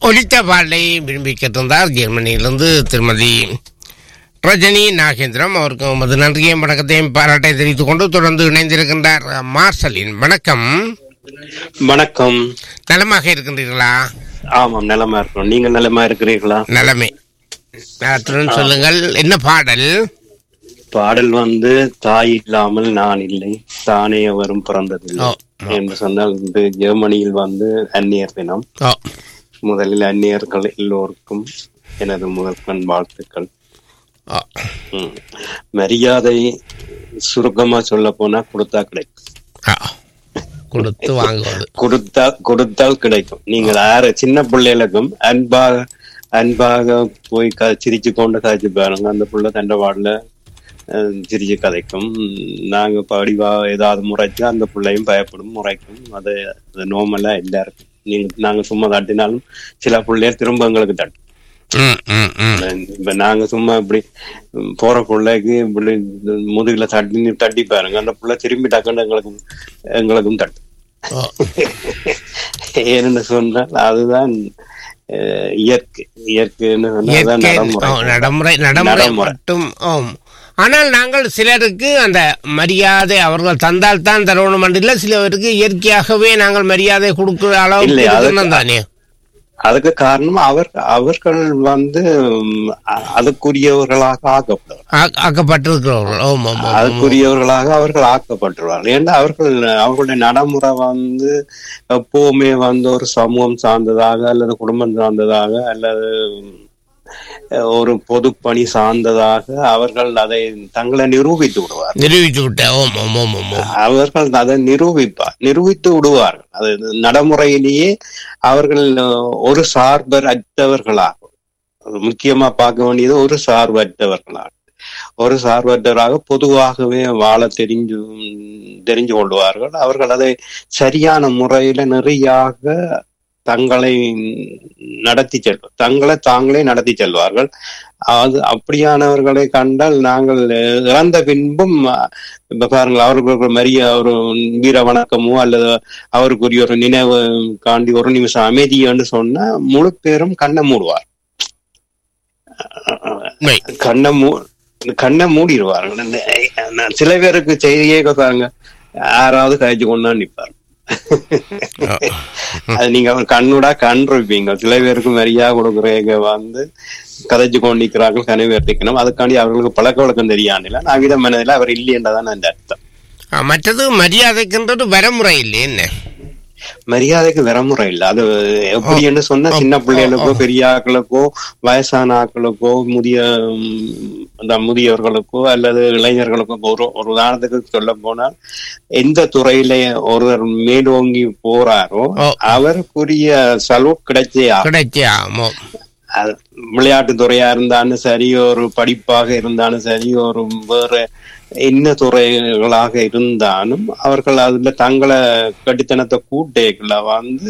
ஒலித்த பாடலை விரும்பி கேட்டிருந்தார் ஜெர்மனியிலிருந்து திருமதி ரஜினி நாகேந்திரம் அவருக்கு உமது நன்றியையும் வணக்கத்தையும் பாராட்டை தெரிவித்துக் கொண்டு தொடர்ந்து இணைந்திருக்கின்றார் மார்சலின் வணக்கம் வணக்கம் நலமாக இருக்கின்றீர்களா ஆமாம் நலமா இருக்கோம் நீங்க நலமா இருக்கிறீர்களா நலமே அத்துடன் சொல்லுங்கள் என்ன பாடல் பாடல் வந்து தாய் இல்லாமல் நான் இல்லை தானே அவரும் பிறந்ததில்லை ஓ, என்று சொன்னால் இது ஜெர்மனியில் வந்து அந்நியர் தினம் ஓ முதலில் அந்நியர்கள் எல்லோருக்கும் எனது முதற்கண் வாழ்த்துக்கள் ஓ ம். மரியாதை சுருக்கமா சொல்ல போனா கொடுத்தா கிடைக்கும் ஓ. கொடுத்து வாங்குவது கொடுத்தா கொடுத்தால் கிடைக்கும் நீங்கள் யார சின்ன பிள்ளைகளுக்கும் அன்பாக அன்பாக போய் க சிரிச்சு கொண்டு காய்ச்சி பாருங்க அந்த புள்ள தண்டை வாடல சிரிச்சு கதைக்கும் நாங்க படிவா ஏதாவது முறைச்சா அந்த பிள்ளையும் பயப்படும் முறைக்கும் அது அது நோமலா எல்லாருக்கும் நீங்க நாங்க சும்மா தட்டினாலும் சில பிள்ளையர் திரும்ப எங்களுக்கு தட்டும் ம், ம், ம். இப்ப நாங்க சும்மா இப்படி ம், போற பிள்ளைக்கு இப்படி முதுகுல தட்டி தட்டி பாருங்க அந்த பிள்ளை திரும்பி டக்குன்னு எங்களுக்கு எங்களுக்கும் தட்டும் ஓ. ஏன்னு சொன்னால் அதுதான் அஹ், இயற்கை இயற்கைன்னு சொன்னா அதுதான் இயற்கை நடைமுறை ஓ, நடைமுறை நடைமுறை நடைமுறை. மட்டும் ஆம் ஆனால் நாங்கள் சிலருக்கு அந்த மரியாதை அவர்கள் தந்தால் தான் தரணும் இல்லை சிலருக்கு இயற்கையாகவே நாங்கள் மரியாதை கொடுக்கிற அளவுக்கு இல்லை, அதுக்கு- இருக்கணும் தானே அதுக்கு காரணம் அவர் அவர்கள் வந்து ம், அ- அதுக்குரியவர்களாக ஆக்கப்படுவார் ஆ- ஆக்கப்பட்டிருக்கிறவர்கள் ஓம் ஓம் ஓம். அதுக்குரியவர்களாக அவர்கள் ஆக்கப்படுவார்கள் ஏன்னா அவர்கள் அவர்களுடைய நடைமுறை வந்து எப்பவுமே வந்து ஒரு சமூகம் சார்ந்ததாக அல்லது குடும்பம் சார்ந்ததாக அல்லது அஹ், ஒரு பொது பணி சார்ந்ததாக அவர்கள் அதை தங்களை நிரூபித்து விடுவார் நிரூபித்து விட்ட ஓம் ஓம் ஓம் ஓம் ஓம் அவர்கள் அதை நிரூபிப்பார் நிரூபித்து விடுவார்கள் அது நடைமுறையிலேயே அவர்கள் அஹ், ஒரு சார்பர் அற்றவர்களாகும் அது முக்கியமா பார்க்க வேண்டியது ஒரு சார்பற்றவர்களாக ஒரு சார்பற்றவராக பொதுவாகவே வாழ தெரிஞ்சு தெரிஞ்சு கொள்வார்கள் அவர்கள் அதை சரியான முறையில நெறியாக தங்களை நடத்தி செல்வார் தங்களை தாங்களே நடத்தி செல்வார்கள் அது அப்படியானவர்களை கண்டால் நாங்கள் இறந்த பின்பும் இப்ப பாருங்கள் அவர்களுக்கு மரிய ஒரு வீர வணக்கமோ அல்லது அவருக்குரிய ஒரு நினைவு காண்டி ஒரு நிமிஷம் அமைதின்னு சொன்னா முழு பேரும் கண்ணை மூடுவார் உண்மை. கண்ணை மூ கண்ணை மூடிடுவார்கள் இந்த- சில பேருக்கு செய்தியே பாருங்க யாராவது கழிச்சு கொண்டா நிப்பார் அது நீங்க அவர் கண்ணுடா கண் இருப்பீங்க சில பேருக்கு மரியாதை கொடுக்குறவங்க வந்து கதைச்சு கொண்டிருக்கிறார்கள் கனவேர்த்திக்கணும் அதுக்காண்டி அவர்களுக்கு பழக்க வழக்கம் தெரியாண்டில்ல நான் வித மனதில் அவர் இல்லையன்றதான் அந்த அர்த்தம் ஆ, மற்றது மரியாதைக்குன்றது வரமுறை இல்லை என்ன மரியாதைக்கு வரமுறை இல்ல அது எப்படின்னு சொன்னா சின்ன பிள்ளைகளுக்கோ பெரிய ஆக்களுக்கோ வயசான ஆக்களுக்கோ முதிய ம், அந்த முதியவர்களுக்கோ அல்லது இளைஞர்களுக்கோ இப்ப ஒரு ஒரு உதாரணத்துக்கு சொல்ல போனால் எந்த துறையில ஒருவர் மேலோங்கி போறாரோ ஓ. அவருக்குரிய சலுகை கிடைச்சே ஆகும். கிடைச்சே ஆமோ அது விளையாட்டு துறையா இருந்தாலும் சரி ஒரு படிப்பாக இருந்தாலும் சரி ஒரு வேற என்ன துறைகளாக இருந்தாலும் அவர்கள் அதுல தங்களை கடித்தனத்தை கூட்டேக்குள்ள வந்து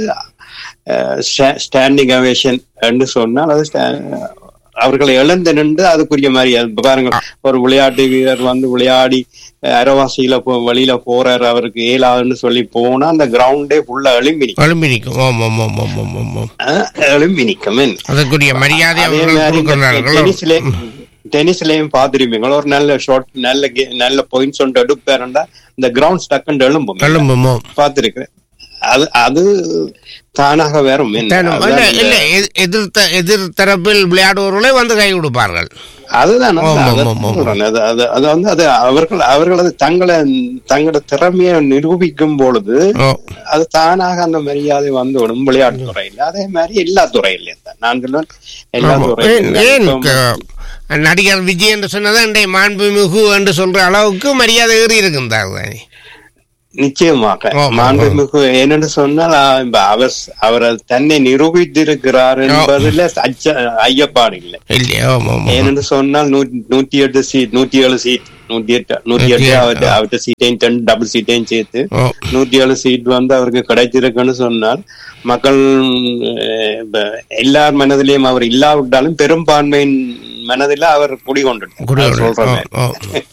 ஸ்டாண்டிங் அவேஷன் என்று சொன்னால் அது sta- அவர்களை இழந்து நின்று அதுக்குரிய மாதிரி அது இப்ப பாருங்க ஒரு விளையாட்டு வீரர் வந்து விளையாடி அஹ், அரவாசியில போ வெளியில போறாரு அவருக்கு ஏலாதுன்னு சொல்லி போனா அந்த கிரவுண்டே ஃபுல்லா எழும்பி நிக்கும். எழும்பி நிற்கும் ஓம் ஓம் ஓம் ஓம் ஓம் ஓம் ஓம் அஹ், எழும்பி நிக்கும் என்ன? அதற்குரிய மரியாதை அதே அவர்கள் மாதிரி இந்த கொடுக்கிறார்கள் டென்னிஸ்ல டென்னிஸ்லயும் பாத்துருப்பீங்க ஒரு நல்ல ஷாட் நல்ல கே- நல்ல பாயிண்ட்ஸ் ஒன்று எடுப்பாருண்டா இந்த கிரவுண்ட் ஸ்டக்குன்னு எழும்பும் எழும்புமோ பாத்துருக்கிறேன் அது அது தானாக வரும் என்ன? இல்ல அதுதான் இல்ல இந்த- எதிர்- எதிர்த்த எதிர் தரப்பில் விளையாடுபவர்களே வந்து கை கொடுப்பார்கள் அதுதான் ஆமா, அது- ஆமா, ஆமா. சொல்றேன். அது அது அது வந்து அது அவர்கள் அவர்களது தங்களை தங்களோட திறமையை நிரூபிக்கும் பொழுது ஓ அது தானாக அந்த மரியாதை வந்துவிடும் விளையாட்டு துறையில அதே மாதிரி எல்லா துறையிலையும் தான் நான் சொல்லுவேன் எல்லா ஆமா. ஏன் துறையிலும் ஏன் இப்ப- க- நடிகர் விஜய் என்று சொன்னதான் இன்றைய மாண்புமிகு என்று சொல்ற அளவுக்கு மரியாதை ஏறி இருக்கின்றார் தானே நிச்சயமாக ஆமா, மாண்புமிகு என்னன்னு சொன்னால் ஆ, இப்ப அவர் அவர் தன்னை நிரூபித்திருக்கிறார் என்பதுல அச்ச ஐயப்பாடு இல்லை இல்லையா ஆமா ஆமா ஏனென்று சொன்னால் நூ- நூத்தி எட்டு சீட் நூத்தி ஏழு சீட் நூத்தி எட்டு நூத்தி எட்டு அவர்கிட்ட அவர்கிட்ட சீட்டையும் டென் டபுள் சீட்டையும் சேர்த்து ஓ நூத்தி ஏழு சீட் வந்து அவருக்கு கிடைச்சிருக்குன்னு சொன்னால் மக்கள் அஹ், இப்ப எல்லார் மனதிலையும் அவர் இல்லாவிட்டாலும் பெரும்பான்மையின் மனதில அவர் குடிகொண்டு குடியோடு. சொல்றேன் ஓ, ஓ.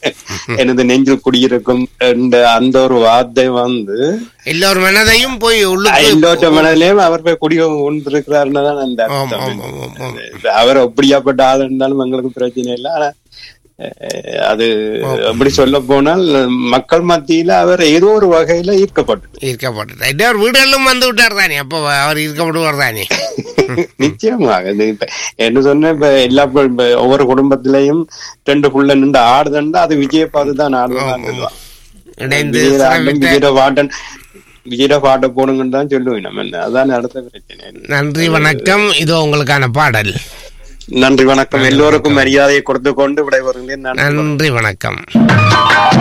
எனது நெஞ்சில் குடியிருக்கும் என்ற அந்த ஒரு வார்த்தை வந்து எல்லோர் மனதையும் போய் உள்ளுக்கு எல்லோட்ட மனதிலையும் அவர் போய் குடி கொண்டிருக்கிறாருன்னு தான் அந்த ஆம், அர்த்தம். ஆம், ஆம், ஆம். அவர் அப்படியாப்பட்ட ஆள் இருந்தாலும் எங்களுக்கு பிரச்சனை இல்லை ஆனா அஹ், அது அப்படி சொல்ல போனால் மக்கள் மத்தியில அவர் ஏதோ ஒரு வகையில ஈர்க்கப்பட்டு ஈர்க்கப்பட்டு இன்னொரு வீடுகளிலும் வந்து விட்டார் தானே அப்போ அவர் ஈர்க்கப்படுவார் தானே நிச்சயமாக இது இப்ப என்ன சொன்ன இப்ப எல்லா ப- இப்ப ஒவ்வொரு குடும்பத்திலையும் ரெண்டு புள்ள நின்று ஆடுதுன்னா அது விஜய பார்த்து தான் ஆடுதான் இணைந்து விஜயராட்டம் சிறப்பித்த விஜய பாட்டன் விஜய பாட்ட போடுங்கன்னு தான் சொல்லுவேன் நம்ம என்ன அதான் அடுத்த பிரச்சனை நன்றி வணக்கம் இதோ உங்களுக்கான பாடல் நன்றி வணக்கம் எல்லோருக்கும் மரியாதையை கொடுத்து கொண்டு விடைபெறுகிறேன் நன்றி நன்றி வணக்கம்